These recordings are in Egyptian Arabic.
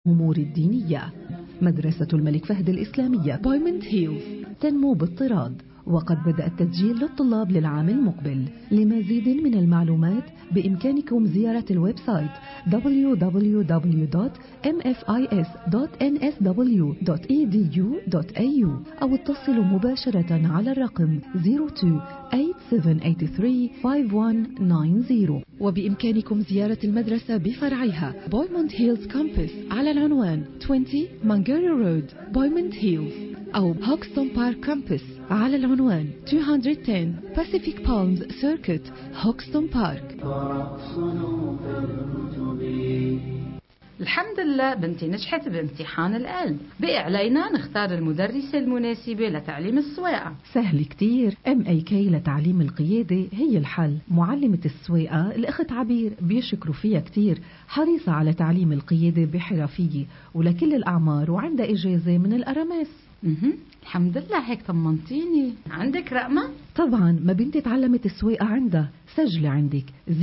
الأمور الدينية مدرسة الملك فهد الإسلامية بايمنت هيلز تنمو باضطراد وقد بدأ التسجيل للطلاب للعام المقبل لمزيد من المعلومات بإمكانكم زيارة الويب سايت www.mfis.nsw.edu.au أو اتصلوا مباشرة على الرقم 02-8783-5190 وبإمكانكم زيارة المدرسة بفرعها بويموند هيلز كامبس على العنوان 20 مانجاري رود بويموند هيلز أو هوكستون بارك كامبس على العنوان 210 Pacific Palms Circuit هوكستون بارك الحمد لله بنتي نجحت بامتحان العلم بقي علينا نختار المدرسة المناسبة لتعليم السواقة سهل كتير ام اي كي لتعليم القيادة هي الحل معلمة السواقة الأخت عبير بيشكروا فيها كتير حريصة على تعليم القيادة بحرفية ولكل الأعمار وعندها إجازة من الأرامس مهم. الحمد لله هيك طمنتيني عندك رقمة؟ طبعا ما بنتي تعلمت السواقة عندها سجلي عندك 0466084098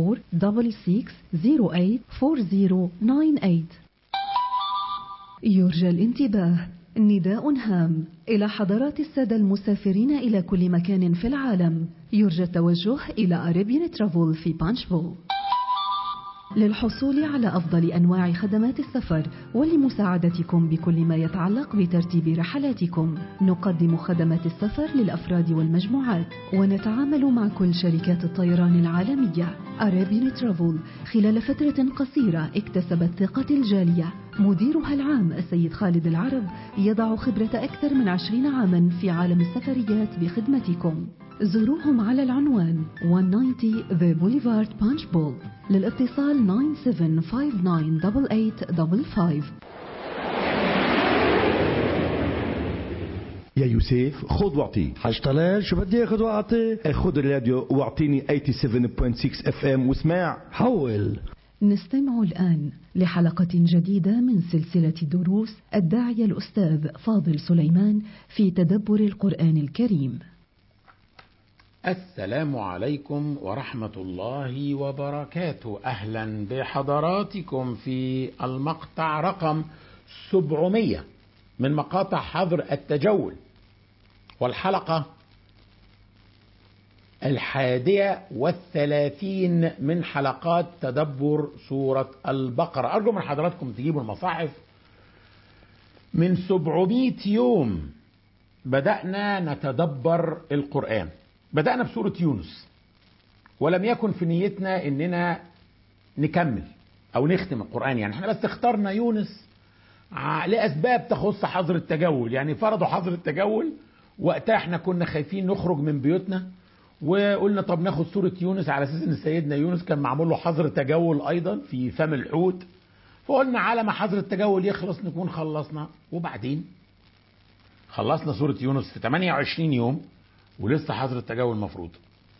يرجى الانتباه نداء هام إلى حضرات السادة المسافرين إلى كل مكان في العالم يرجى التوجه إلى أريبيان ترافل في بانشفول للحصول على أفضل أنواع خدمات السفر ولمساعدتكم بكل ما يتعلق بترتيب رحلاتكم نقدم خدمات السفر للأفراد والمجموعات ونتعامل مع كل شركات الطيران العالمية أرابين ترافل خلال فترة قصيرة اكتسبت ثقة الجالية مديرها العام السيد خالد العرب يضع خبرة أكثر من عشرين عاما في عالم السفريات بخدمتكم زوروهم على العنوان 190 The Boulevard Punch Bowl للاتصال 97598855 يا يوسف خذ واعطي حاج طلال شو بدي اخذ واعطي خذ الراديو واعطيني 87.6 اف ام واسمع حول نستمع الآن لحلقة جديدة من سلسلة دروس الداعية الأستاذ فاضل سليمان في تدبر القرآن الكريم السلام عليكم ورحمة الله وبركاته أهلا بحضراتكم في المقطع رقم 700 من مقاطع حظر التجول والحلقة الحادية والثلاثين من حلقات تدبر سورة البقرة أرجو من حضراتكم تجيبوا المصاحف من 700 يوم بدأنا نتدبر القرآن بدأنا بسورة يونس ولم يكن في نيتنا اننا نكمل او نختم القرآن يعني احنا بس اخترنا يونس لأسباب تخص حظر التجول يعني فرضوا حظر التجول وقتها احنا كنا خايفين نخرج من بيوتنا وقلنا طب ناخد سورة يونس على اساس ان سيدنا يونس كان معمول له حظر تجول ايضا في فم الحوت فقلنا على ما حظر التجول يخلص نكون خلصنا وبعدين خلصنا سورة يونس في 28 يوم ولسه حظر التجول المفروض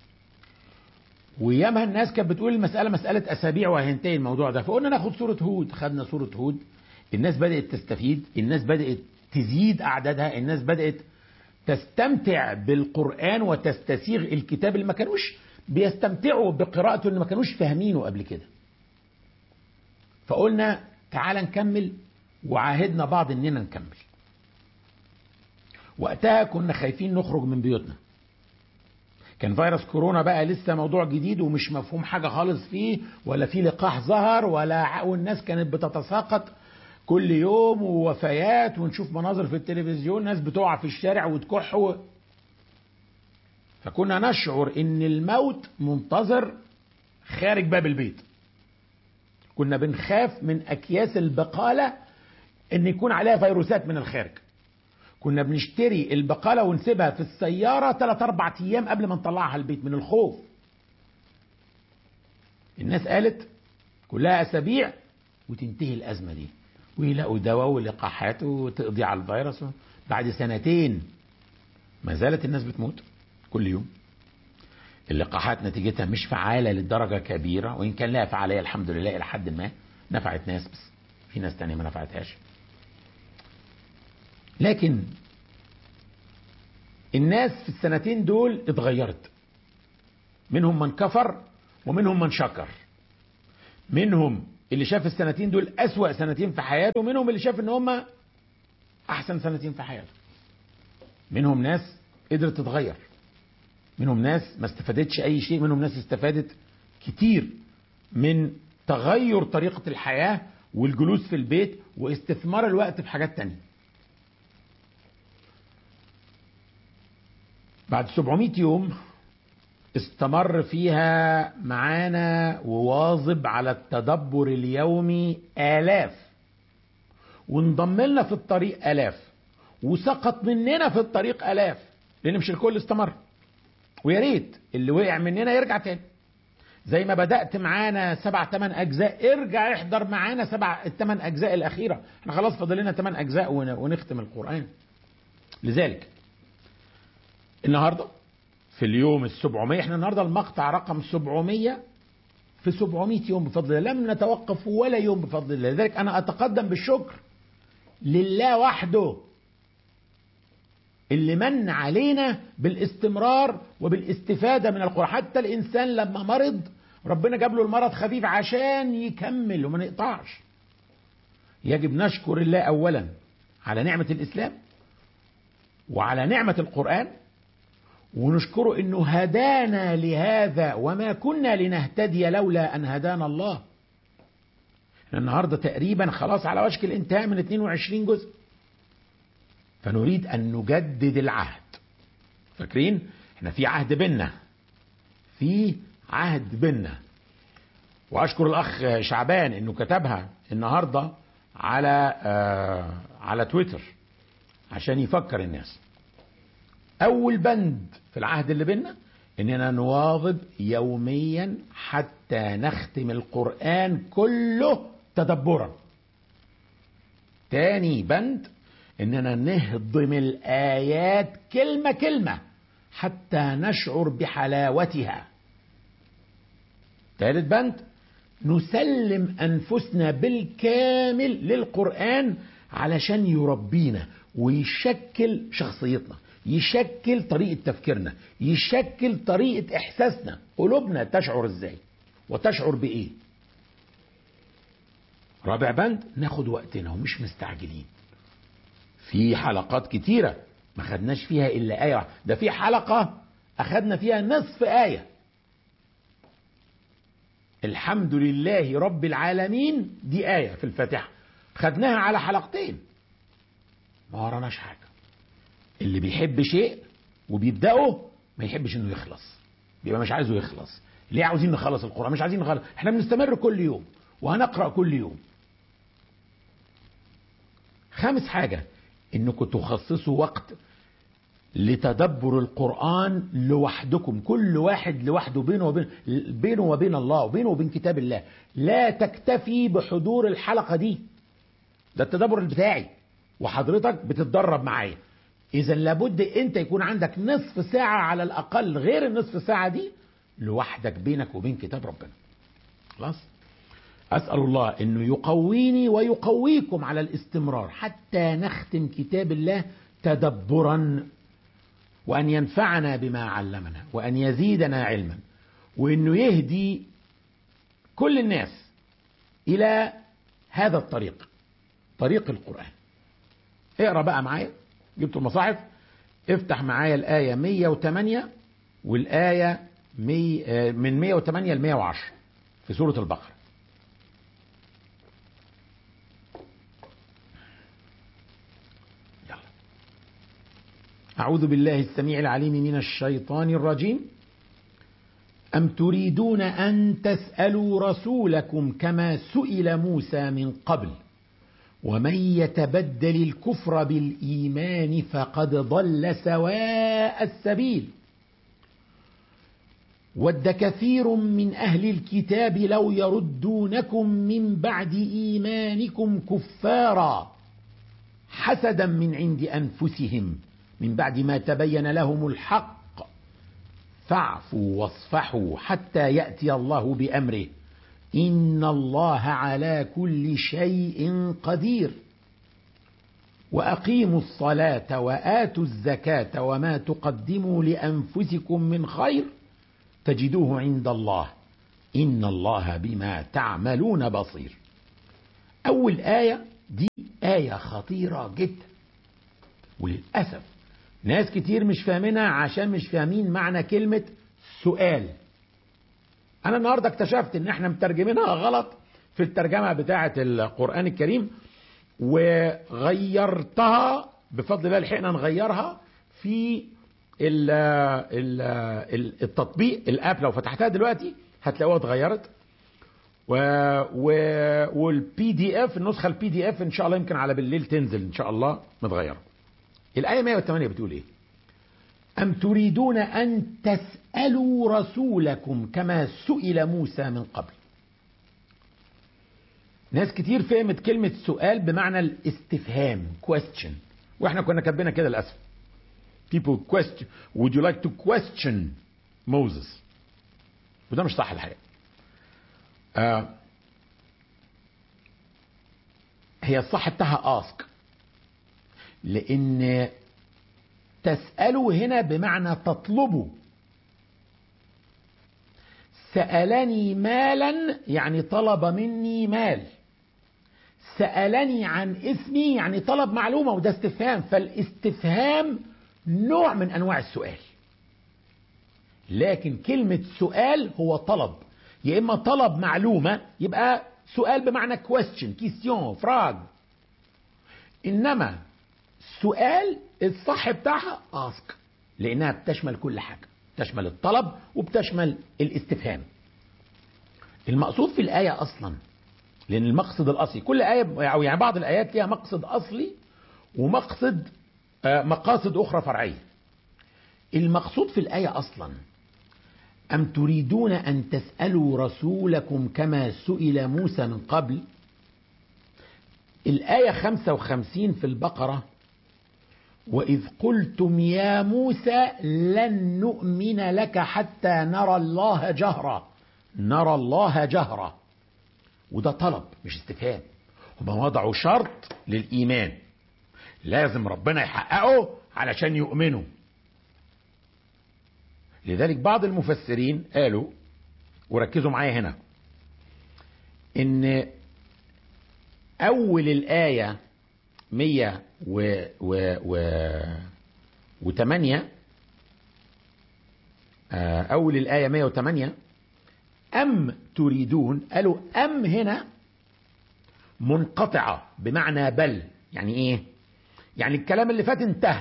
ويامها الناس كانت بتقول المسألة مسألة أسابيع وهينتهي الموضوع ده فقلنا ناخد سورة هود خدنا سورة هود الناس بدأت تستفيد الناس بدأت تزيد أعدادها الناس بدأت تستمتع بالقرآن وتستسيغ الكتاب اللي ما كانوش بيستمتعوا بقراءته اللي ما كانوش فاهمينه قبل كده فقلنا تعال نكمل وعاهدنا بعض اننا نكمل وقتها كنا خايفين نخرج من بيوتنا كان فيروس كورونا بقى لسه موضوع جديد ومش مفهوم حاجة خالص فيه ولا في لقاح ظهر ولا والناس كانت بتتساقط كل يوم ووفيات ونشوف مناظر في التلفزيون ناس بتقع في الشارع وتكح و... فكنا نشعر ان الموت منتظر خارج باب البيت كنا بنخاف من اكياس البقالة ان يكون عليها فيروسات من الخارج كنا بنشتري البقالة ونسيبها في السيارة 3 4 ايام قبل ما نطلعها البيت من الخوف الناس قالت كلها اسابيع وتنتهي الازمة دي ويلاقوا دواء ولقاحات وتقضي على الفيروس بعد سنتين ما زالت الناس بتموت كل يوم اللقاحات نتيجتها مش فعالة للدرجة كبيرة وإن كان لها فعالية الحمد لله إلى حد ما نفعت ناس بس في ناس تانية ما نفعتهاش لكن الناس في السنتين دول اتغيرت منهم من كفر ومنهم من شكر منهم اللي شاف السنتين دول أسوأ سنتين في حياته ومنهم اللي شاف ان هم احسن سنتين في حياته منهم ناس قدرت تتغير منهم ناس ما استفادتش اي شيء منهم ناس استفادت كتير من تغير طريقة الحياة والجلوس في البيت واستثمار الوقت في حاجات تانية بعد 700 يوم استمر فيها معانا وواظب على التدبر اليومي آلاف وانضم لنا في الطريق آلاف وسقط مننا في الطريق آلاف لأن مش الكل استمر ويا ريت اللي وقع مننا يرجع تاني زي ما بدأت معانا سبع ثمان أجزاء ارجع احضر معانا سبع الثمان أجزاء الأخيرة احنا خلاص فاضل لنا ثمان أجزاء ون- ونختم القرآن لذلك النهارده في اليوم السبعمية احنا النهارده المقطع رقم 700 في 700 يوم بفضل الله لم نتوقف ولا يوم بفضل الله لذلك انا اتقدم بالشكر لله وحده اللي من علينا بالاستمرار وبالاستفادة من القرآن حتى الإنسان لما مرض ربنا جاب له المرض خفيف عشان يكمل وما نقطعش يجب نشكر الله أولا على نعمة الإسلام وعلى نعمة القرآن ونشكره انه هدانا لهذا وما كنا لنهتدي لولا ان هدانا الله احنا النهارده تقريبا خلاص على وشك الانتهاء من 22 جزء فنريد ان نجدد العهد فاكرين احنا في عهد بينا في عهد بينا واشكر الاخ شعبان انه كتبها النهارده على آه على تويتر عشان يفكر الناس أول بند في العهد اللي بينا إننا نواظب يوميا حتى نختم القرآن كله تدبرا. تاني بند إننا نهضم الآيات كلمة كلمة حتى نشعر بحلاوتها. ثالث بند نسلم أنفسنا بالكامل للقرآن علشان يربينا ويشكل شخصيتنا يشكل طريقة تفكيرنا يشكل طريقة إحساسنا قلوبنا تشعر إزاي وتشعر بإيه رابع بند ناخد وقتنا ومش مستعجلين في حلقات كتيرة ما خدناش فيها إلا آية واحدة ده في حلقة أخدنا فيها نصف آية الحمد لله رب العالمين دي آية في الفاتحة خدناها على حلقتين ما وراناش حاجة اللي بيحب شيء وبيبدأه ما يحبش انه يخلص بيبقى مش عايزه يخلص ليه عاوزين نخلص القرآن مش عايزين نخلص احنا بنستمر كل يوم وهنقرأ كل يوم خامس حاجة انكم تخصصوا وقت لتدبر القرآن لوحدكم كل واحد لوحده بينه وبين بينه وبين الله وبينه وبين كتاب الله لا تكتفي بحضور الحلقة دي ده التدبر بتاعي وحضرتك بتتدرب معايا اذا لابد انت يكون عندك نصف ساعة على الاقل غير النصف ساعة دي لوحدك بينك وبين كتاب ربنا خلاص اسأل الله انه يقويني ويقويكم على الاستمرار حتى نختم كتاب الله تدبرا وان ينفعنا بما علمنا وان يزيدنا علما وانه يهدي كل الناس الى هذا الطريق طريق القرآن اقرا بقى معايا جبتوا المصاحف افتح معايا الآية 108 والآية مي من 108 ل 110 في سورة البقرة يلا أعوذ بالله السميع العليم من الشيطان الرجيم أم تريدون أن تسألوا رسولكم كما سئل موسى من قبل ومن يتبدل الكفر بالإيمان فقد ضل سواء السبيل ود كثير من أهل الكتاب لو يردونكم من بعد إيمانكم كفارا حسدا من عند أنفسهم من بعد ما تبين لهم الحق فاعفوا واصفحوا حتى يأتي الله بأمره إن الله على كل شيء قدير وأقيموا الصلاة وآتوا الزكاة وما تقدموا لأنفسكم من خير تجدوه عند الله إن الله بما تعملون بصير أول آية دي آية خطيرة جدا وللأسف ناس كتير مش فاهمينها عشان مش فاهمين معنى كلمة سؤال أنا النهاردة اكتشفت إن احنا مترجمينها غلط في الترجمة بتاعة القرآن الكريم وغيرتها بفضل الله لحقنا نغيرها في ال ال ال التطبيق الاب لو فتحتها دلوقتي هتلاقوها اتغيرت و و والبي دي اف النسخه البي دي اف ان شاء الله يمكن على بالليل تنزل ان شاء الله متغيره. الايه 108 بتقول ايه؟ ام تريدون ان تسالوا رسولكم كما سئل موسى من قبل. ناس كتير فهمت كلمه سؤال بمعنى الاستفهام question واحنا كنا كاتبينها كده للاسف. people question would you like to question Moses وده مش صح الحقيقة آه هي الصح بتاعها ask لأن تسأله هنا بمعنى تطلبه سألني مالا يعني طلب مني مال سألني عن اسمي يعني طلب معلومة وده استفهام فالاستفهام نوع من انواع السؤال لكن كلمة سؤال هو طلب يا اما طلب معلومة يبقى سؤال بمعنى question كيستيون فراغ انما سؤال الصح بتاعها ask لانها بتشمل كل حاجة بتشمل الطلب وبتشمل الاستفهام المقصود في الآية أصلا لأن المقصد الأصلي كل آية أو يعني بعض الآيات ليها مقصد أصلي ومقصد مقاصد أخرى فرعية المقصود في الآية أصلا أم تريدون أن تسألوا رسولكم كما سئل موسى من قبل الآية 55 في البقرة وإذ قلتم يا موسى لن نؤمن لك حتى نرى الله جهرا نرى الله جهرا وده طلب مش استفهام هما وضعوا شرط للإيمان لازم ربنا يحققه علشان يؤمنوا لذلك بعض المفسرين قالوا وركزوا معايا هنا ان اول الايه 100 و و و وثمانية أول الآية 108 أم تريدون قالوا أم هنا منقطعة بمعنى بل يعني إيه يعني الكلام اللي فات انتهى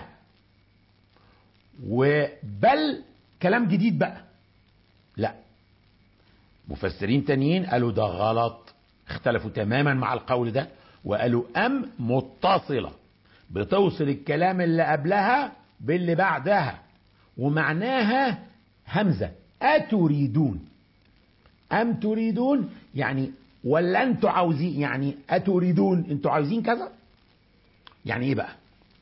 وبل كلام جديد بقى لا مفسرين تانيين قالوا ده غلط اختلفوا تماما مع القول ده وقالوا ام متصله بتوصل الكلام اللي قبلها باللي بعدها ومعناها همزه اتريدون ام تريدون يعني ولا انتوا عاوزين يعني اتريدون انتوا عاوزين كذا يعني ايه بقى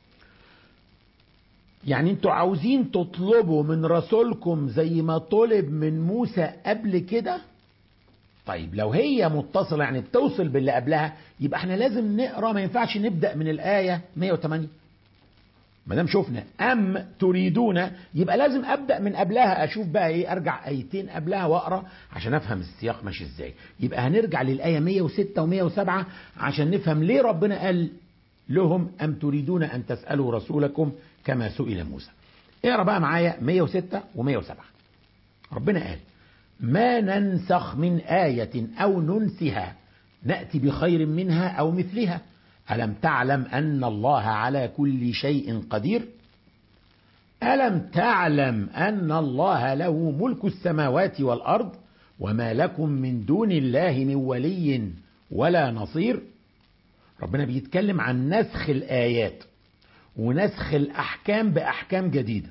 يعني انتوا عاوزين تطلبوا من رسولكم زي ما طلب من موسى قبل كده طيب لو هي متصلة يعني بتوصل باللي قبلها يبقى احنا لازم نقرا ما ينفعش نبدأ من الآية 108 ما دام شفنا أم تريدون يبقى لازم أبدأ من قبلها أشوف بقى إيه أرجع آيتين قبلها وأقرا عشان أفهم السياق ماشي إزاي يبقى هنرجع للآية 106 و107 عشان نفهم ليه ربنا قال لهم أم تريدون أن تسألوا رسولكم كما سئل موسى اقرا بقى معايا 106 و107 ربنا قال ما ننسخ من آية أو ننسها نأتي بخير منها أو مثلها ألم تعلم أن الله على كل شيء قدير ألم تعلم أن الله له ملك السماوات والأرض وما لكم من دون الله من ولي ولا نصير ربنا بيتكلم عن نسخ الآيات ونسخ الأحكام بأحكام جديدة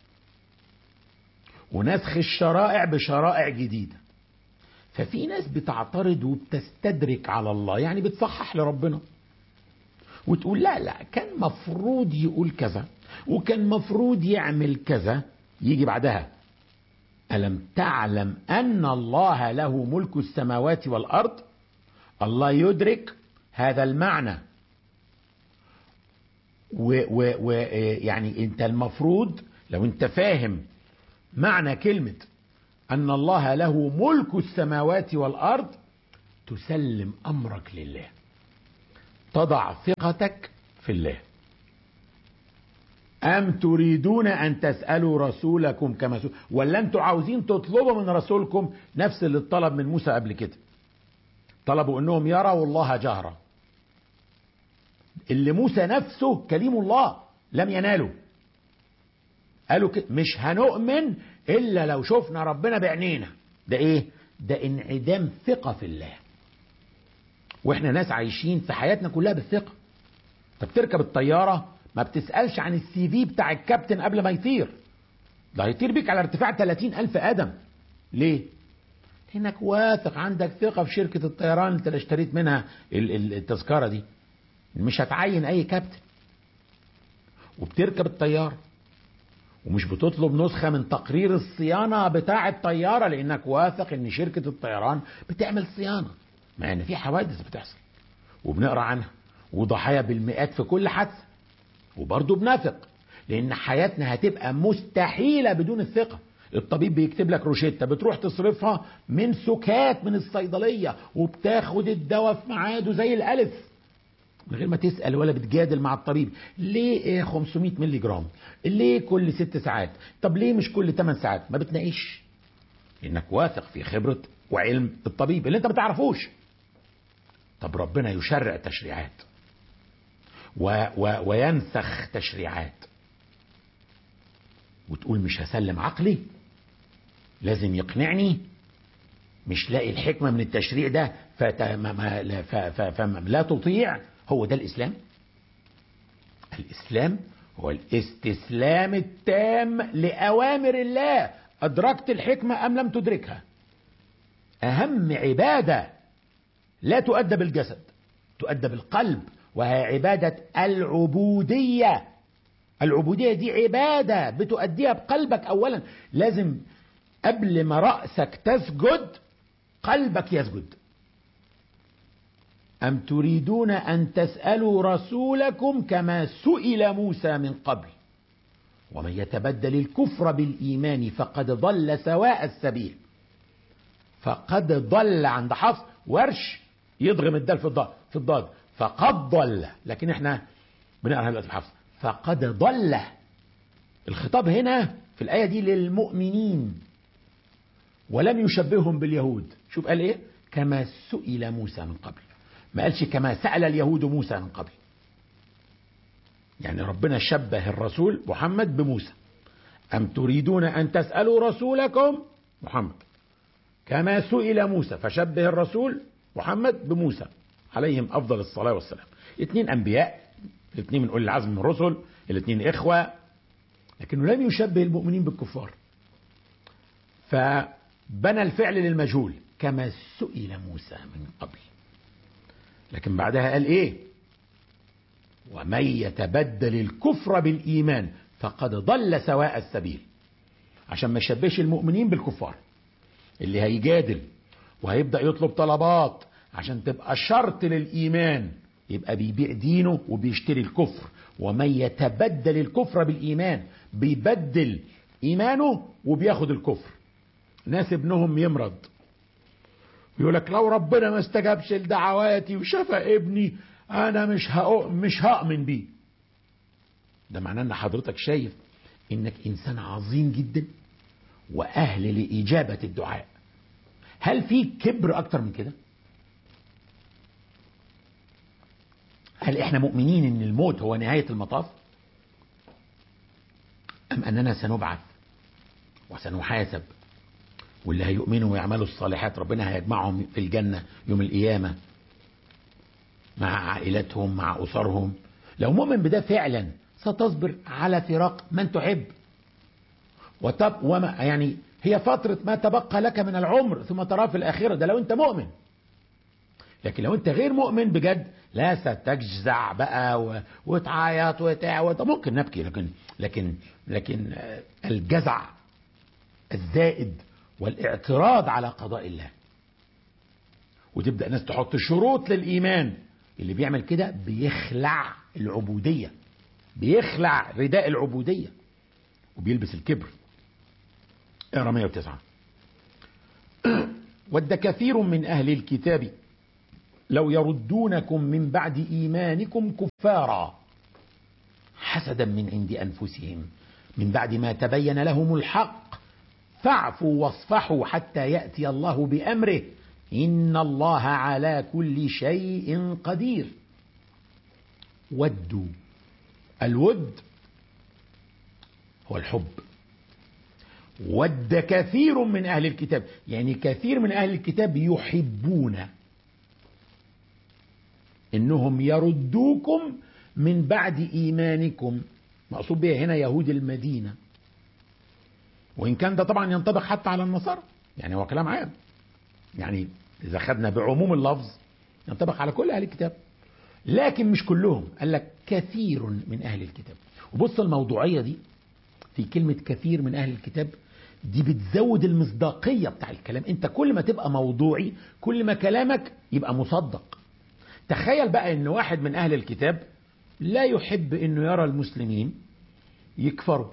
ونسخ الشرائع بشرائع جديدة ففي ناس بتعترض وبتستدرك على الله يعني بتصحح لربنا وتقول لا لا كان مفروض يقول كذا وكان مفروض يعمل كذا يجي بعدها ألم تعلم أن الله له ملك السماوات والأرض الله يدرك هذا المعنى ويعني انت المفروض لو انت فاهم معنى كلمة أن الله له ملك السماوات والأرض تسلم أمرك لله تضع ثقتك في الله أم تريدون أن تسألوا رسولكم كما سئل ولا أنتوا عاوزين تطلبوا من رسولكم نفس اللي اتطلب من موسى قبل كده طلبوا أنهم يروا الله جهرا اللي موسى نفسه كليم الله لم ينالوا قالوا كده مش هنؤمن إلا لو شفنا ربنا بعينينا ده إيه ده انعدام ثقة في الله واحنا ناس عايشين في حياتنا كلها بالثقة طب تركب الطيارة ما بتسألش عن السي في بتاع الكابتن قبل ما يطير ده هيطير بيك على ارتفاع 30 ألف قدم ليه؟ لأنك واثق عندك ثقة في شركة الطيران انت اللي اشتريت منها ال- ال- التذكرة دي مش هتعين أي كابتن وبتركب الطيارة ومش بتطلب نسخة من تقرير الصيانة بتاع الطيارة لأنك واثق إن شركة الطيران بتعمل صيانة مع إن في حوادث بتحصل وبنقرا عنها وضحايا بالمئات في كل حادثة وبرضه بنثق لأن حياتنا هتبقى مستحيلة بدون الثقة الطبيب بيكتب لك روشتة بتروح تصرفها من سكات من الصيدلية وبتاخد الدواء في ميعاده زي الألف من غير ما تسأل ولا بتجادل مع الطبيب ليه إيه 500 مللي جرام ليه كل ست ساعات طب ليه مش كل 8 ساعات ما بتناقيش لانك واثق في خبرة وعلم الطبيب اللي انت ما تعرفوش طب ربنا يشرع تشريعات و و وينسخ تشريعات وتقول مش هسلم عقلي لازم يقنعني مش لاقي الحكمة من التشريع ده فت... ما... ما... لا... ف... ف... فما لا تطيع هو ده الإسلام الإسلام هو الاستسلام التام لأوامر الله أدركت الحكمة أم لم تدركها أهم عبادة لا تؤدى بالجسد تؤدى بالقلب وهي عبادة العبودية العبودية دي عبادة بتؤديها بقلبك أولا لازم قبل ما رأسك تسجد قلبك يسجد أم تريدون أن تسألوا رسولكم كما سئل موسى من قبل ومن يتبدل الكفر بالإيمان فقد ضل سواء السبيل فقد ضل عند حفص ورش يضغم الدال في الضاد في الضاد فقد ضل لكن احنا بنقرا دلوقتي في حفص فقد ضل الخطاب هنا في الآية دي للمؤمنين ولم يشبههم باليهود شوف قال ايه كما سئل موسى من قبل ما قالش كما سأل اليهود موسى من قبل يعني ربنا شبه الرسول محمد بموسى أم تريدون أن تسألوا رسولكم محمد كما سئل موسى فشبه الرسول محمد بموسى عليهم أفضل الصلاة والسلام اثنين أنبياء الاثنين من أولي العزم من الرسل الاثنين إخوة لكنه لم يشبه المؤمنين بالكفار فبنى الفعل للمجهول كما سئل موسى من قبل لكن بعدها قال ايه ومن يتبدل الكفر بالايمان فقد ضل سواء السبيل عشان ما يشبهش المؤمنين بالكفار اللي هيجادل وهيبدا يطلب طلبات عشان تبقى شرط للايمان يبقى بيبيع دينه وبيشتري الكفر ومن يتبدل الكفر بالايمان بيبدل ايمانه وبياخد الكفر ناس ابنهم يمرض يقول لك لو ربنا ما استجابش لدعواتي وشفى ابني انا مش هأ... مش هأمن بيه ده معناه ان حضرتك شايف انك انسان عظيم جدا واهل لاجابه الدعاء هل في كبر اكتر من كده هل احنا مؤمنين ان الموت هو نهايه المطاف ام اننا سنبعث وسنحاسب واللي هيؤمنوا ويعملوا الصالحات ربنا هيجمعهم في الجنة يوم القيامة مع عائلتهم مع أسرهم لو مؤمن بده فعلا ستصبر على فراق من تحب وتب وما يعني هي فترة ما تبقى لك من العمر ثم تراه في الآخرة ده لو أنت مؤمن لكن لو أنت غير مؤمن بجد لا ستجزع بقى و... وتعيط وتع وت... ممكن نبكي لكن لكن لكن الجزع الزائد والاعتراض على قضاء الله وتبدا الناس تحط شروط للايمان اللي بيعمل كده بيخلع العبوديه بيخلع رداء العبوديه وبيلبس الكبر اقرا 109 ود كثير من أهل الكتاب لو يردونكم من بعد إيمانكم كفارا حسدا من عند أنفسهم من بعد ما تبين لهم الحق فاعفوا واصفحوا حتى يأتي الله بأمره إن الله على كل شيء قدير ودوا الود هو الحب ود كثير من أهل الكتاب يعني كثير من أهل الكتاب يحبون إنهم يردوكم من بعد إيمانكم مقصود بها هنا يهود المدينة وإن كان ده طبعا ينطبق حتى على النصارى يعني هو كلام عام يعني إذا خدنا بعموم اللفظ ينطبق على كل أهل الكتاب لكن مش كلهم قال لك كثير من أهل الكتاب وبص الموضوعية دي في كلمة كثير من أهل الكتاب دي بتزود المصداقية بتاع الكلام انت كل ما تبقى موضوعي كل ما كلامك يبقى مصدق تخيل بقى ان واحد من أهل الكتاب لا يحب انه يرى المسلمين يكفروا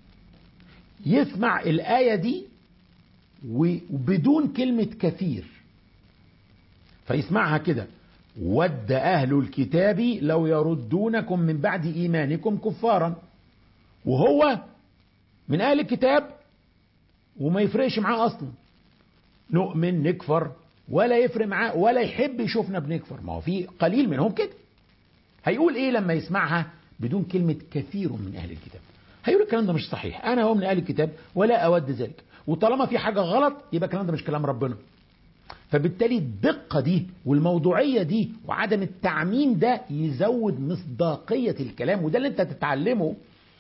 يسمع الآية دي وبدون كلمة كثير فيسمعها كده ود أهل الكتاب لو يردونكم من بعد إيمانكم كفارا وهو من أهل الكتاب وما يفرقش معاه أصلا نؤمن نكفر ولا يفرق معاه ولا يحب يشوفنا بنكفر ما هو في قليل منهم كده هيقول ايه لما يسمعها بدون كلمة كثير من أهل الكتاب هيقول الكلام ده مش صحيح أنا هو من أهل الكتاب ولا أود ذلك وطالما في حاجة غلط يبقى الكلام ده مش كلام ربنا فبالتالي الدقة دي والموضوعية دي وعدم التعميم ده يزود مصداقية الكلام وده اللي انت تتعلمه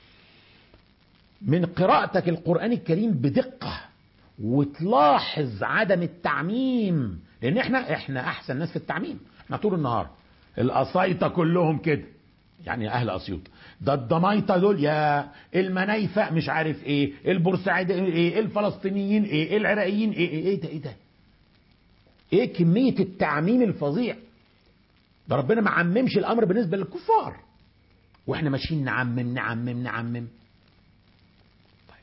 من قراءتك القرآن الكريم بدقة وتلاحظ عدم التعميم لان احنا احنا احسن ناس في التعميم احنا طول النهار القصايطة كلهم كده يعني اهل اسيوط ده الضمايطة دول يا المنايفة مش عارف ايه البورسعيد ايه الفلسطينيين ايه العراقيين ايه ايه, إيه ده ايه ده ايه كمية التعميم الفظيع ده ربنا ما عممش الامر بالنسبة للكفار واحنا ماشيين نعمم نعمم نعمم طيب.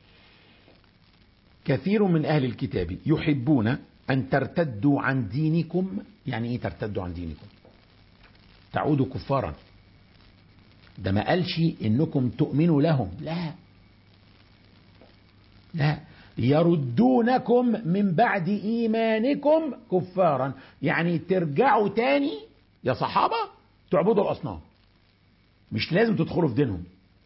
كثير من اهل الكتاب يحبون ان ترتدوا عن دينكم يعني ايه ترتدوا عن دينكم تعودوا كفارا ده ما قالش انكم تؤمنوا لهم لا لا يردونكم من بعد ايمانكم كفارا يعني ترجعوا تاني يا صحابة تعبدوا الاصنام مش لازم تدخلوا في دينهم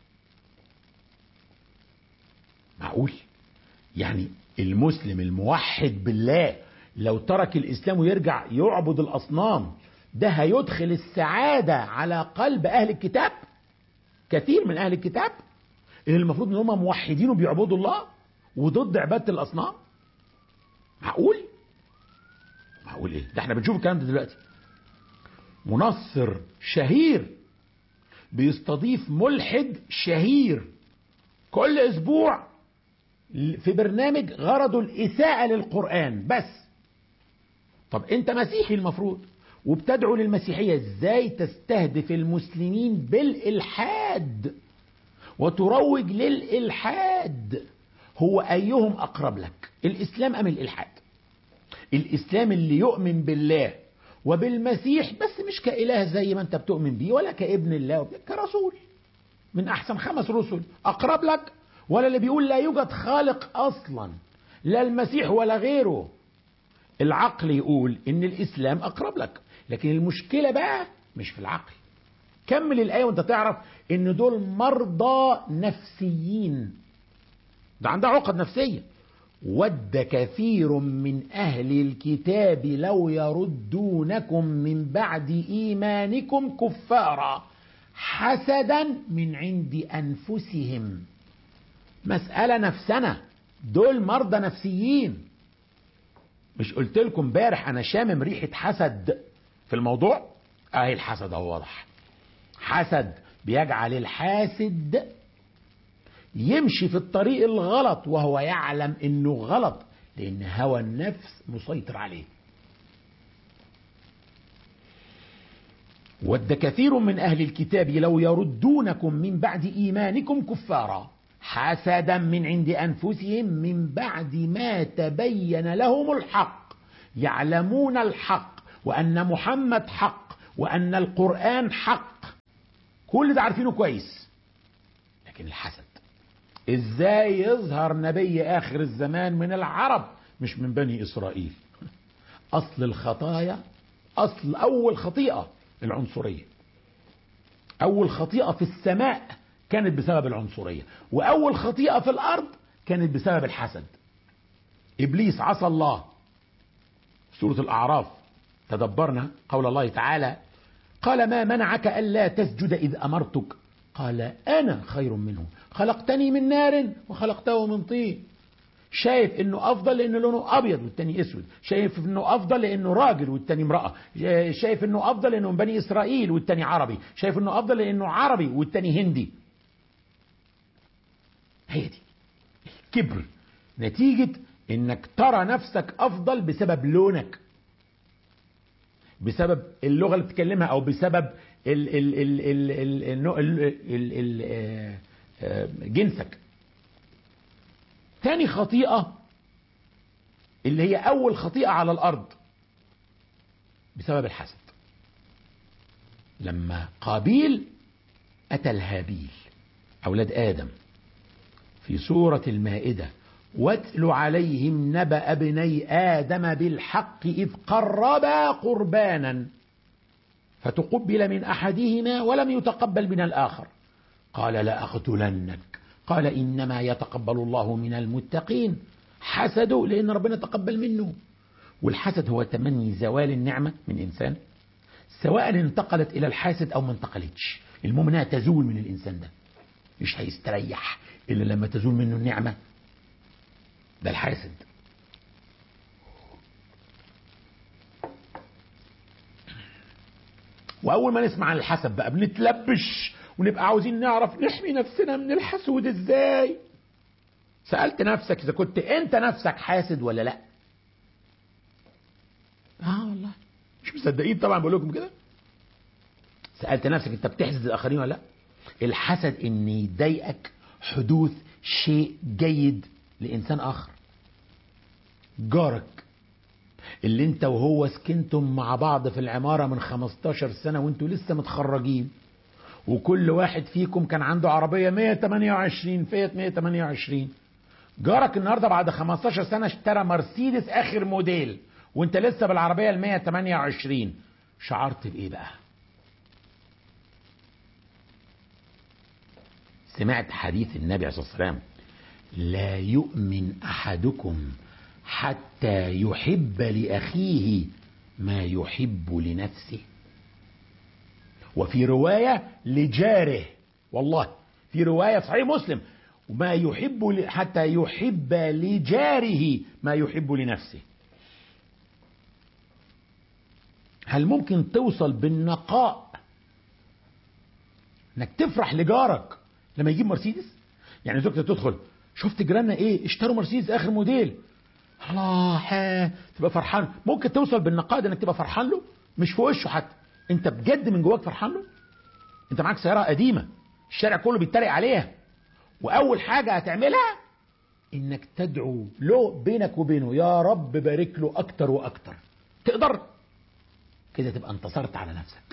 معقول يعني المسلم الموحد بالله لو ترك الاسلام ويرجع يعبد الاصنام ده هيدخل السعادة على قلب اهل الكتاب كثير من اهل الكتاب اللي المفروض ان هم موحدين وبيعبدوا الله وضد عباده الاصنام معقول معقول ايه ده احنا بنشوف الكلام ده دلوقتي منصر شهير بيستضيف ملحد شهير كل اسبوع في برنامج غرضه الاساءه للقران بس طب انت مسيحي المفروض وبتدعو للمسيحيه ازاي تستهدف المسلمين بالالحاد وتروج للالحاد هو أيهم أقرب لك الإسلام أم الإلحاد الإسلام اللي يؤمن بالله وبالمسيح بس مش كإله زي ما أنت بتؤمن بيه ولا كابن الله كرسول من أحسن خمس رسل أقرب لك ولا اللي بيقول لا يوجد خالق أصلا لا المسيح ولا غيره العقل يقول إن الإسلام أقرب لك لكن المشكلة بقى مش في العقل كمل الآية وأنت تعرف إن دول مرضى نفسيين ده عندها عقد نفسية ود كثير من أهل الكتاب لو يردونكم من بعد إيمانكم كفارا حسدا من عند أنفسهم مسألة نفسنا دول مرضى نفسيين مش قلت لكم امبارح أنا شامم ريحة حسد في الموضوع أهي الحسد أهو واضح حسد بيجعل الحاسد يمشي في الطريق الغلط وهو يعلم انه غلط لان هوى النفس مسيطر عليه ود كثير من اهل الكتاب لو يردونكم من بعد ايمانكم كفارا حسدا من عند أنفسهم من بعد ما تبين لهم الحق يعلمون الحق وأن محمد حق وأن القرآن حق كل ده عارفينه كويس لكن الحسد ازاي يظهر نبي آخر الزمان من العرب مش من بني إسرائيل أصل الخطايا أصل أول خطيئة العنصرية أول خطيئة في السماء كانت بسبب العنصرية وأول خطيئة في الأرض كانت بسبب الحسد إبليس عصى الله سورة الأعراف تدبرنا قول الله تعالى قال ما منعك ألا تسجد إذ أمرتك قال أنا خير منه خلقتني من نار وخلقته من طين شايف انه افضل لانه لونه ابيض والتاني اسود شايف انه افضل لانه راجل والتاني امراه شايف انه افضل لانه من بني اسرائيل والتاني عربي شايف انه افضل لانه عربي والتاني هندي هي دي الكبر نتيجة انك ترى نفسك افضل بسبب لونك بسبب اللغة اللي بتتكلمها او بسبب ال ال ال ال ال ال ال ال ال جنسك تاني خطيئة اللي هي أول خطيئة على الأرض بسبب الحسد لما قابيل أتى الهابيل أولاد آدم في سورة المائدة واتل عليهم نبأ ابني آدم بالحق إذ قربا قربانا فتقبل من أحدهما ولم يتقبل من الآخر قال لأقتلنك قال إنما يتقبل الله من المتقين حسده لأن ربنا تقبل منه والحسد هو تمني زوال النعمة من إنسان سواء انتقلت إلى الحاسد أو ما انتقلتش المهم انها تزول من الإنسان ده مش هيستريح إلا لما تزول منه النعمة ده الحاسد وأول ما نسمع عن الحسد بقى بنتلبش ونبقى عاوزين نعرف نحمي نفسنا من الحسود ازاي سألت نفسك إذا كنت أنت نفسك حاسد ولا لأ آه والله مش مصدقين طبعا بقول لكم كده سألت نفسك أنت بتحسد الآخرين ولا لأ الحسد إن يضايقك حدوث شيء جيد لإنسان آخر جارك اللي انت وهو سكنتم مع بعض في العمارة من 15 سنة وانتوا لسه متخرجين وكل واحد فيكم كان عنده عربية 128 فيت 128 جارك النهاردة بعد 15 سنة اشترى مرسيدس آخر موديل وانت لسه بالعربية ال 128 شعرت بإيه بقى سمعت حديث النبي عليه الصلاة والسلام لا يؤمن أحدكم حتى يحب لأخيه ما يحب لنفسه وفي رواية لجاره والله في رواية في صحيح مسلم وما يحب حتى يحب لجاره ما يحب لنفسه هل ممكن توصل بالنقاء انك تفرح لجارك لما يجيب مرسيدس يعني زوجتك تدخل شفت جيراننا ايه اشتروا مرسيدس اخر موديل الله ها تبقى فرحان ممكن توصل بالنقاء انك تبقى فرحان له مش في وشه حتى انت بجد من جواك فرحان له انت معاك سياره قديمه الشارع كله بيتريق عليها واول حاجه هتعملها انك تدعو له بينك وبينه يا رب بارك له اكتر واكتر تقدر كده تبقى انتصرت على نفسك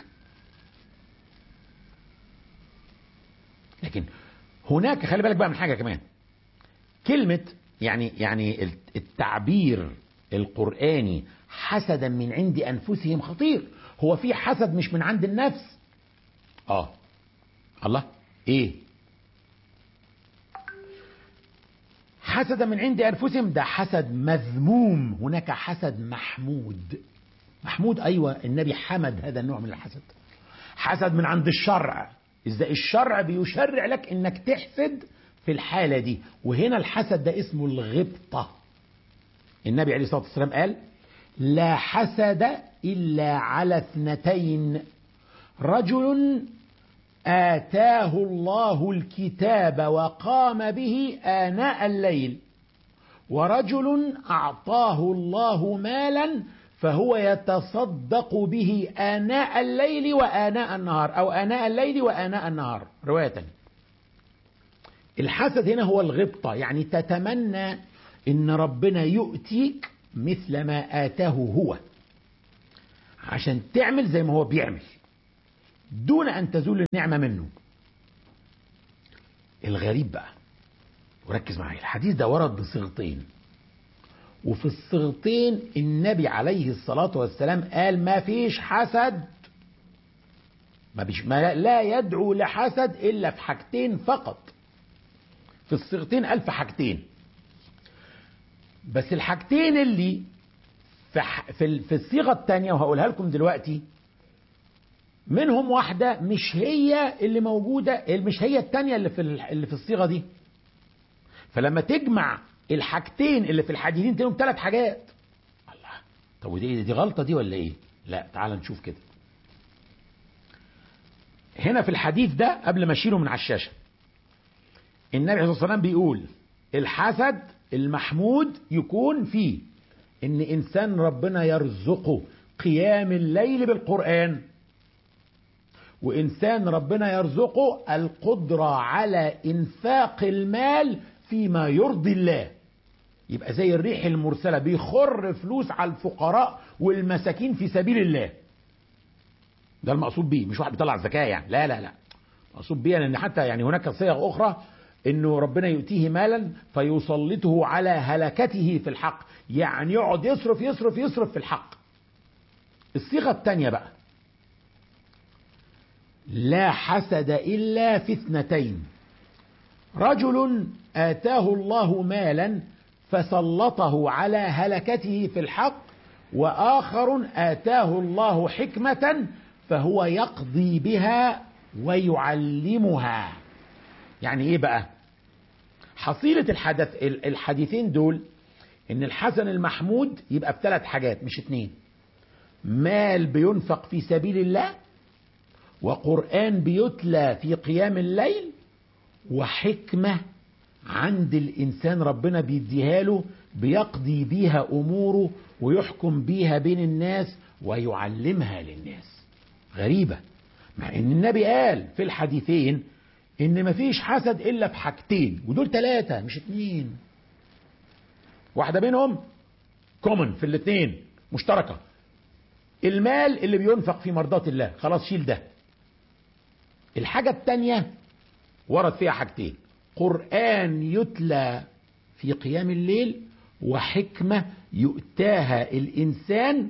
لكن هناك خلي بالك بقى من حاجه كمان كلمه يعني يعني التعبير القراني حسدا من عند انفسهم خطير هو في حسد مش من عند النفس اه الله ايه حسد من عند انفسهم ده حسد مذموم هناك حسد محمود محمود ايوه النبي حمد هذا النوع من الحسد حسد من عند الشرع ازاي الشرع بيشرع لك انك تحسد في الحالة دي وهنا الحسد ده اسمه الغبطة النبي عليه الصلاة والسلام قال لا حسد إلا على اثنتين رجل آتاه الله الكتاب وقام به آناء الليل ورجل أعطاه الله مالا فهو يتصدق به آناء الليل وآناء النهار أو آناء الليل وآناء النهار رواية الحسد هنا هو الغبطة يعني تتمنى ان ربنا يؤتيك مثل ما آتاه هو عشان تعمل زي ما هو بيعمل دون ان تزول النعمة منه الغريب بقى وركز معايا الحديث ده ورد بصيغتين وفي الصيغتين النبي عليه الصلاة والسلام قال ما فيش حسد ما, بيش ما لا يدعو لحسد إلا في حاجتين فقط في الصيغتين قال في حاجتين بس الحاجتين اللي في, ح- في, ال- في الصيغة الثانية وهقولها لكم دلوقتي منهم واحدة مش هي اللي موجودة مش هي الثانية اللي في ال- اللي في الصيغة دي فلما تجمع الحاجتين اللي في الحديثين تلاقيهم ثلاث حاجات الله طب ودي دي غلطة دي ولا ايه لا تعال نشوف كده هنا في الحديث ده قبل ما اشيله من على الشاشة النبي عليه الصلاة والسلام بيقول الحسد المحمود يكون فيه ان انسان ربنا يرزقه قيام الليل بالقرآن وإنسان ربنا يرزقه القدرة على إنفاق المال فيما يرضي الله يبقى زي الريح المرسلة بيخر فلوس على الفقراء والمساكين في سبيل الله ده المقصود بيه مش واحد بيطلع زكاة يعني لا لا لا مقصود بيه لأن حتى يعني هناك صيغ أخرى إنه ربنا يؤتيه مالا فيسلطه على هلكته في الحق يعني يقعد يصرف يصرف يصرف في الحق الصيغة الثانية بقى لا حسد إلا في اثنتين رجل آتاه الله مالا فسلطه على هلكته في الحق وآخر آتاه الله حكمة فهو يقضي بها ويعلمها يعني ايه بقى حصيلة الحدث الحديثين دول ان الحسن المحمود يبقى بثلاث حاجات مش اتنين مال بينفق في سبيل الله وقرآن بيتلى في قيام الليل وحكمة عند الإنسان ربنا بيديها له بيقضي بيها أموره ويحكم بيها بين الناس ويعلمها للناس غريبة مع ان النبي قال في الحديثين ان مفيش حسد الا في حاجتين ودول ثلاثة مش اتنين واحدة منهم كومن في الاتنين مشتركة المال اللي بينفق في مرضاة الله خلاص شيل ده الحاجة التانية ورد فيها حاجتين قرآن يتلى في قيام الليل وحكمة يؤتاها الإنسان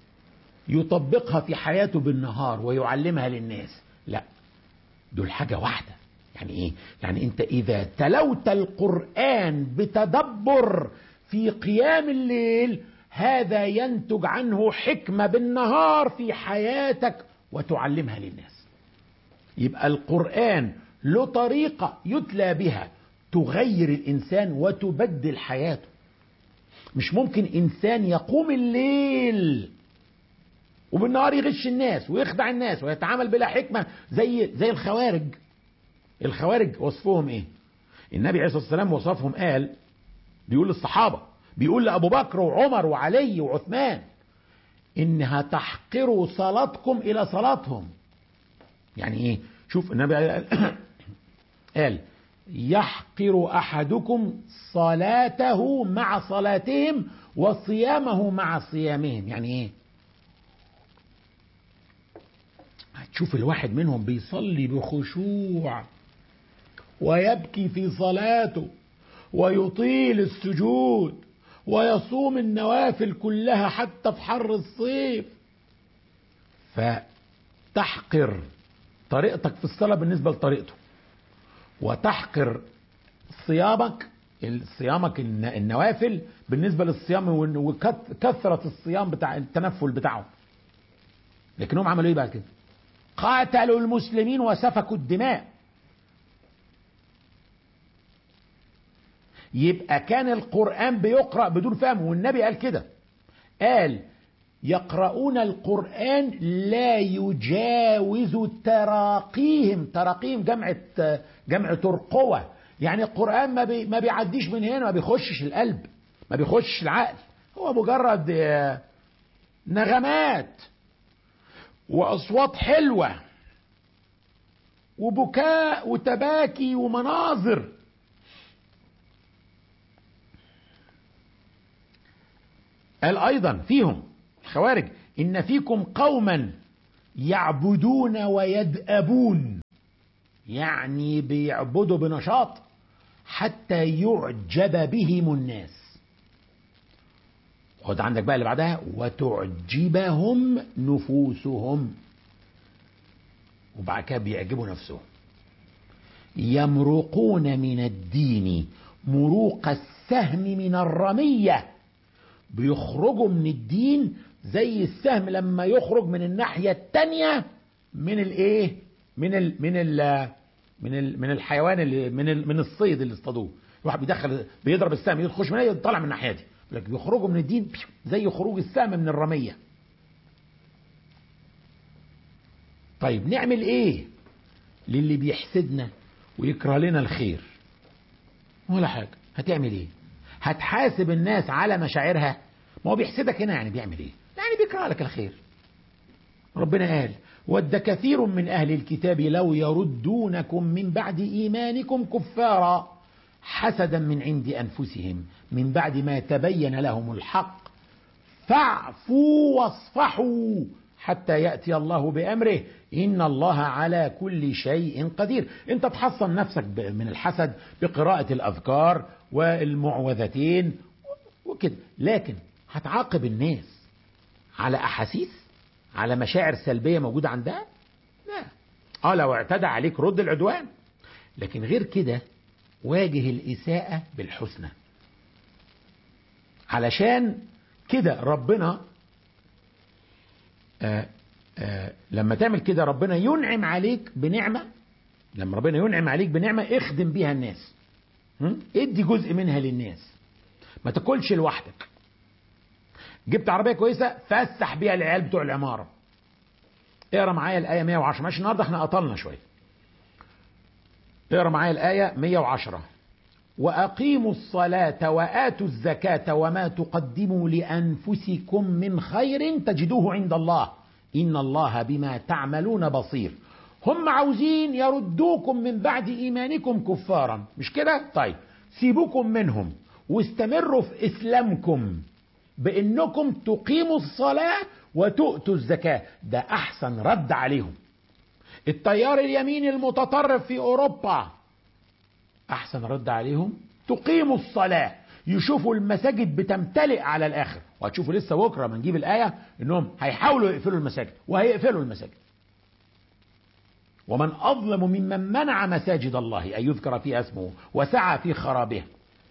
يطبقها في حياته بالنهار ويعلمها للناس لا دول حاجة واحدة يعني ايه يعني انت اذا تلوت القرآن بتدبر في قيام الليل هذا ينتج عنه حكمة بالنهار في حياتك وتعلمها للناس يبقى القرآن له طريقة يتلى بها تغير الإنسان وتبدل حياته مش ممكن إنسان يقوم الليل وبالنهار يغش الناس ويخدع الناس ويتعامل بلا حكمة زي زي الخوارج الخوارج وصفهم ايه النبي عليه الصلاة والسلام وصفهم قال بيقول للصحابة بيقول لأبو بكر وعمر وعلي وعثمان إنها تحقر صلاتكم إلى صلاتهم يعني إيه شوف النبي قال, قال يحقر أحدكم صلاته مع صلاتهم وصيامه مع صيامهم يعني إيه هتشوف الواحد منهم بيصلي بخشوع ويبكي في صلاته ويطيل السجود ويصوم النوافل كلها حتى في حر الصيف فتحقر طريقتك في الصلاة بالنسبة لطريقته وتحقر صيامك صيامك النوافل بالنسبة للصيام وكثرة الصيام بتاع التنفل بتاعه لكنهم عملوا ايه بعد كده قاتلوا المسلمين وسفكوا الدماء يبقى كان القرآن بيقرأ بدون فهم والنبي قال كده قال يقرؤون القرآن لا يجاوز تراقيهم تراقيهم جمع جمع ترقوة يعني القرآن ما, بي ما بيعديش من هنا ما بيخشش القلب ما بيخشش العقل هو مجرد نغمات وأصوات حلوة وبكاء وتباكي ومناظر قال أيضا فيهم الخوارج إن فيكم قوما يعبدون ويدأبون يعني بيعبدوا بنشاط حتى يعجب بهم الناس خد عندك بقى اللي بعدها وتعجبهم نفوسهم وبعد كده بيعجبوا نفسهم يمرقون من الدين مروق السهم من الرمية بيخرجوا من الدين زي السهم لما يخرج من الناحية التانية من الايه من ال من ال من ال من الحيوان اللي من ال من الصيد اللي اصطادوه الواحد بيدخل بيضرب السهم يخش من هنا يطلع من الناحيه دي لكن بيخرجوا من الدين زي خروج السهم من الرميه طيب نعمل ايه للي بيحسدنا ويكره لنا الخير ولا حاجه هتعمل ايه هتحاسب الناس على مشاعرها ما هو بيحسدك هنا يعني بيعمل ايه يعني بيكره لك الخير ربنا قال ود كثير من أهل الكتاب لو يردونكم من بعد إيمانكم كفارا حسدا من عند أنفسهم من بعد ما تبين لهم الحق فاعفوا واصفحوا حتى يأتي الله بأمره إن الله على كل شيء قدير أنت تحصن نفسك من الحسد بقراءة الأذكار والمعوذتين وكده لكن هتعاقب الناس على أحاسيس على مشاعر سلبية موجودة عندها لا اه لو اعتدى عليك رد العدوان لكن غير كده واجه الإساءة بالحسنى علشان كده ربنا آآ آآ لما تعمل كده ربنا ينعم عليك بنعمة لما ربنا ينعم عليك بنعمة اخدم بيها الناس ادي جزء منها للناس ما تاكلش لوحدك جبت عربيه كويسه فسح بيها العيال بتوع العماره اقرا معايا الايه 110 ماشي النهارده احنا قطلنا شويه اقرا معايا الايه 110 واقيموا الصلاه واتوا الزكاه وما تقدموا لانفسكم من خير تجدوه عند الله ان الله بما تعملون بصير هم عاوزين يردوكم من بعد ايمانكم كفارا مش كده طيب سيبوكم منهم واستمروا في اسلامكم بانكم تقيموا الصلاه وتؤتوا الزكاه ده احسن رد عليهم التيار اليميني المتطرف في اوروبا احسن رد عليهم تقيموا الصلاه يشوفوا المساجد بتمتلئ على الاخر وهتشوفوا لسه بكره ما نجيب الايه انهم هيحاولوا يقفلوا المساجد وهيقفلوا المساجد ومن اظلم ممن منع مساجد الله ان يذكر فيها اسمه وسعى في خرابها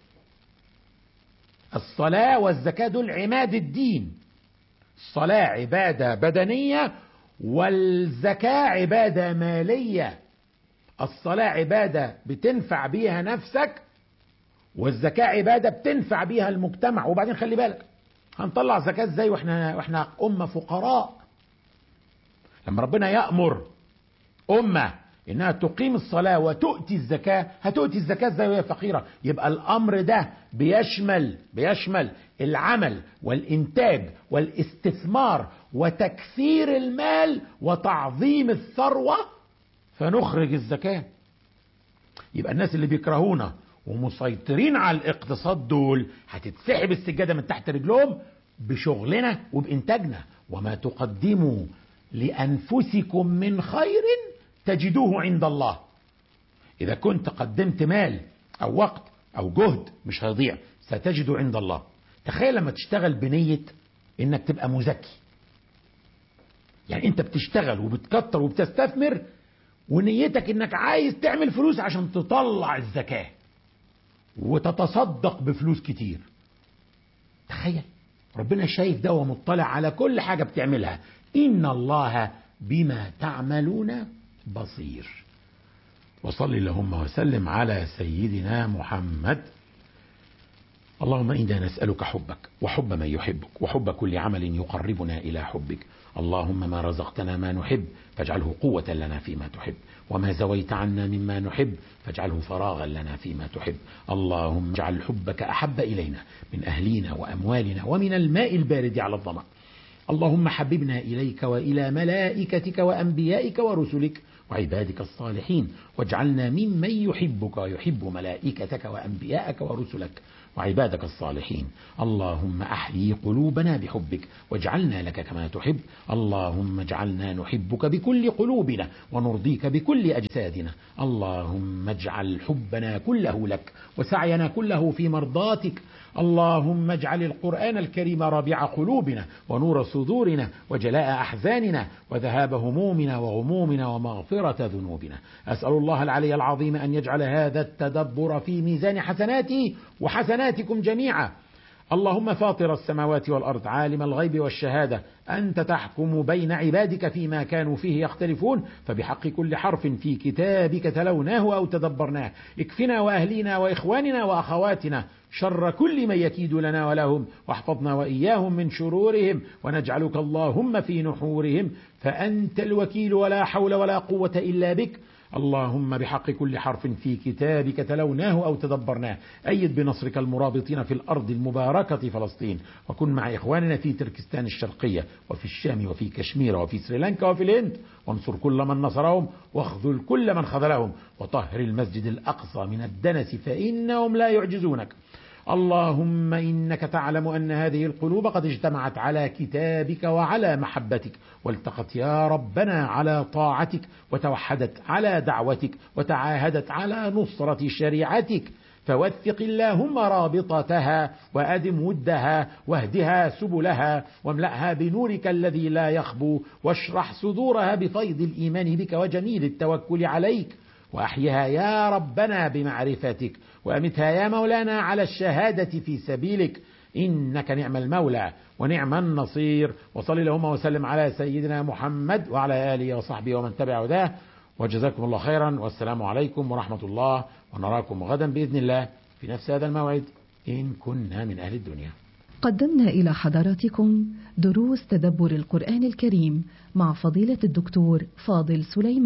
الصلاة والزكاة دول عماد الدين الصلاة عبادة بدنية والزكاة عبادة مالية الصلاة عبادة بتنفع بيها نفسك والزكاة عبادة بتنفع بيها المجتمع وبعدين خلي بالك هنطلع زكاة ازاي واحنا واحنا أمة فقراء لما ربنا يأمر أمة انها تقيم الصلاه وتؤتي الزكاه هتؤتي الزكاه ازاي وهي فقيره يبقى الامر ده بيشمل بيشمل العمل والانتاج والاستثمار وتكثير المال وتعظيم الثروه فنخرج الزكاه يبقى الناس اللي بيكرهونا ومسيطرين على الاقتصاد دول هتتسحب السجاده من تحت رجلهم بشغلنا وبانتاجنا وما تقدموا لانفسكم من خير تجدوه عند الله إذا كنت قدمت مال أو وقت أو جهد مش هيضيع ستجده عند الله تخيل لما تشتغل بنية إنك تبقى مزكي يعني أنت بتشتغل وبتكتر وبتستثمر ونيتك إنك عايز تعمل فلوس عشان تطلع الزكاة وتتصدق بفلوس كتير تخيل ربنا شايف ده ومطلع على كل حاجة بتعملها إن الله بما تعملون بصير وصل اللهم وسلم على سيدنا محمد اللهم إنا نسألك حبك وحب من يحبك وحب كل عمل يقربنا إلى حبك اللهم ما رزقتنا ما نحب فاجعله قوة لنا فيما تحب وما زويت عنا مما نحب فاجعله فراغا لنا فيما تحب اللهم اجعل حبك أحب إلينا من أهلينا وأموالنا ومن الماء البارد على الظمأ اللهم حببنا إليك وإلى ملائكتك وأنبيائك ورسلك وعبادك الصالحين واجعلنا ممن يحبك ويحب ملائكتك وأنبياءك ورسلك وعبادك الصالحين اللهم أحيي قلوبنا بحبك واجعلنا لك كما تحب اللهم اجعلنا نحبك بكل قلوبنا ونرضيك بكل أجسادنا اللهم اجعل حبنا كله لك وسعينا كله في مرضاتك اللهم اجعل القرآن الكريم ربيع قلوبنا ونور صدورنا وجلاء أحزاننا وذهاب همومنا وغمومنا ومغفرة ذنوبنا أسأل الله العلي العظيم أن يجعل هذا التدبر في ميزان حسناتي وحسناتكم جميعا اللهم فاطر السماوات والأرض عالم الغيب والشهادة أنت تحكم بين عبادك فيما كانوا فيه يختلفون فبحق كل حرف في كتابك تلوناه أو تدبرناه اكفنا وأهلينا وإخواننا وأخواتنا شر كل من يكيد لنا ولهم واحفظنا وإياهم من شرورهم ونجعلك اللهم في نحورهم فأنت الوكيل ولا حول ولا قوة إلا بك اللهم بحق كل حرف في كتابك تلوناه أو تدبرناه أيد بنصرك المرابطين في الأرض المباركة فلسطين وكن مع إخواننا في تركستان الشرقية وفي الشام وفي كشمير وفي سريلانكا وفي الهند وانصر كل من نصرهم واخذل كل من خذلهم وطهر المسجد الأقصى من الدنس فإنهم لا يعجزونك اللهم إنك تعلم أن هذه القلوب قد اجتمعت على كتابك وعلى محبتك والتقت يا ربنا على طاعتك وتوحدت على دعوتك وتعاهدت على نصرة شريعتك فوثق اللهم رابطتها وأدم ودها واهدها سبلها واملأها بنورك الذي لا يخبو واشرح صدورها بفيض الإيمان بك وجميل التوكل عليك وأحيها يا ربنا بمعرفتك وأمتها يا مولانا على الشهادة في سبيلك إنك نعم المولى ونعم النصير وصل اللهم وسلم على سيدنا محمد وعلى آله وصحبه ومن تبع هداه وجزاكم الله خيرا والسلام عليكم ورحمة الله ونراكم غدا بإذن الله في نفس هذا الموعد إن كنا من أهل الدنيا قدمنا إلى حضراتكم دروس تدبر القرآن الكريم مع فضيلة الدكتور فاضل سليمان